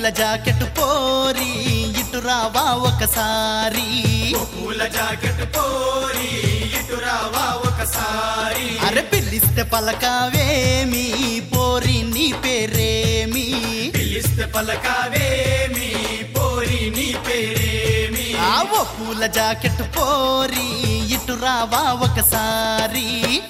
పూల జాకెట్ పోరి ఇటు రావా ఒకసారి ఓ పూల జాకెట్ పోరి ఇటు రావా ఒకసారి అరే పిలిస్తే పలకావేమి పోరి నీ పేరేమి పిలిస్తే పలకావేమి పోరి నీ పేరేమి ఆ ఓ పూల జాకెట్ పోరి ఇటు రావా ఒకసారి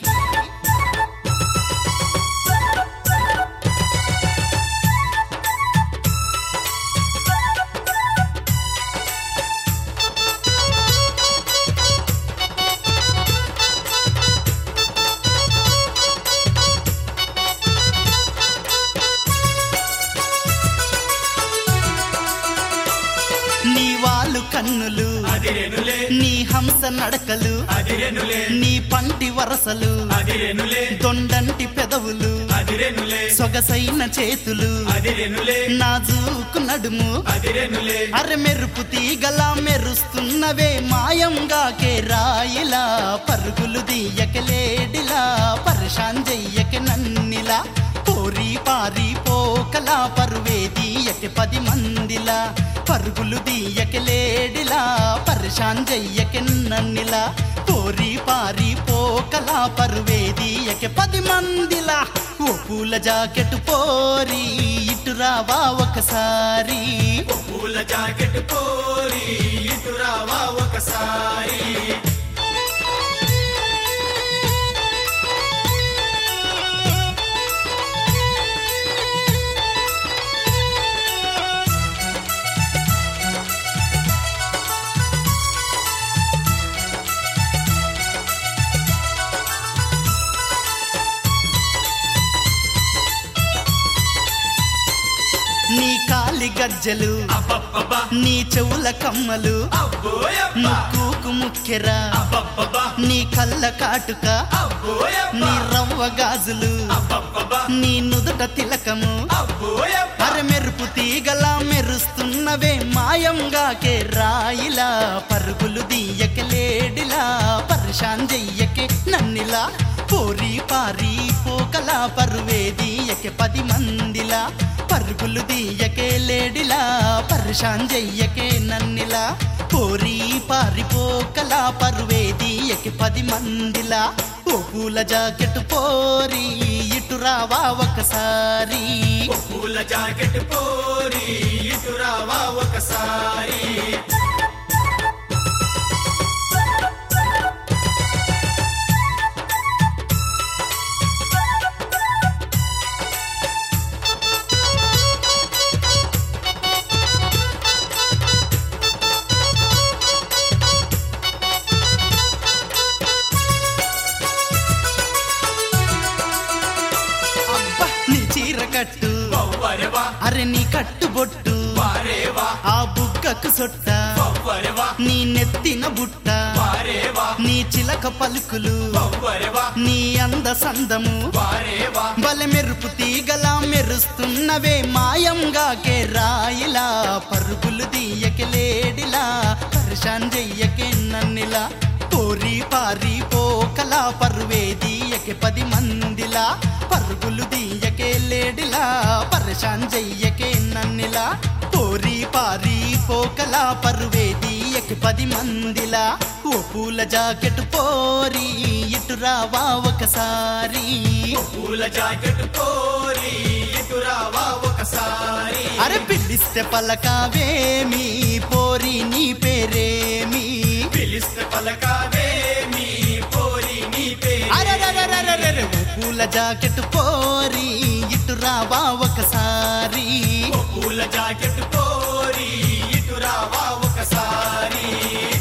నీ వాళ్ళు కన్నులు అదిరెనులే నీ హంస నడకలు అదిరెనులే నీ పంటి వరసలు అదిరెనులే దొండంటి పెదవులు అదిరెనులే సొగసైన చేతులు అదిరెనులే నాజూకు నడుము అదిరెనులే అరె మెరుపు తీగలా మెరుస్తున్నవే మాయంగా కే రాయిలా పరుగులు దీయకలేడిలా పరేషాన్ చెయ్యక నన్నిలా పోరి పారి పోకలా పరువే దీయక పది మందిలా పరుగులు దీయకలేడిలా పరేషాన్ చెయ్యక నన్నిలా పోరి పారి పోకలా పరువే దీయక పది మందిలా ఓ పూల జాకెట్ పోరి ఇటు రావా ఒకసారి ఓ పూల జాకెట్ పోరి ఇటు రావా ఒకసారి నీ కాలి గజ్జలు అబ్బబ్బబ్బా నీ చెవుల కమ్మలు అబ్బోయబ్బా ముక్కుకు ముక్కెరా అబ్బబ్బబ్బా నీ కళ్ళ కాటుక అబ్బోయబ్బా నీ రవ్వ గాజులు అబ్బబ్బబ్బా నీ నుదుట తిలకము అబ్బోయబ్బా అర మెరుపు తీగలా మెరుస్తున్నవే మాయంగా కే రాయిలా పరుగులు దీయకలేడిలా పరేషాన్ చెయ్యకే నన్నిలా పోరి పారి పోకలా పరువే దీయకే పది మందిలా పరుగులు దీయకే లేడిలా పరేషాన్ చెయ్యకే నన్నిలా పోరి పారి పోకలా పరువే దీయకే పది మందిలా ఓ పూల జాకెట్ పోరి ఇటు రావా ఒకసారి ఓ పూల జాకెట్ పోరి ఇటు రావా ఒకసారి అబ్బా నీ చీర కట్టు వవ్వరెవా అరే నీ కట్టు బొట్టు వారేవా ఆ బుగ్గకు సొట్ట వవ్వరెవా నీ నెత్తిన బుట్ట వారేవా నీ చిలక పలుకులు వవ్వరెవా నీ అంద సందము వారేవా బల మెరుపు తీగలా మెరుస్తున్నవే మాయంగా కే రాయిలా పరుగులు దీయకే లేడిలా పరేషాన్ చెయ్యకే నన్నిలా పోరి పారి పోకలా పరువే దీయకే పది మందిలా పరుగులు దీయకే లేడిలా పరేషాన్ చెయ్యకే నన్నిలా పోరి పారి పోకలా పరువే దీయకే పది మందిలా ఓ పూల జాకెట్ పోరి ఇటు రావా ఒకసారి ఓ పూల జాకెట్ పోరి ఇటు రావా ఒకసారి అరే పిలిస్తే పలకావేమి పోరి నీ పేరేమి పిలిస్తే పలకావేమి పోరి నీ పేరు అరెరెరెరెరెరె, ఓ పూల జాకెట్ పోరి ఇటు రావా ఒకసారి పూల జాకెట్ పోరి ఇటు రావా ఒకసారి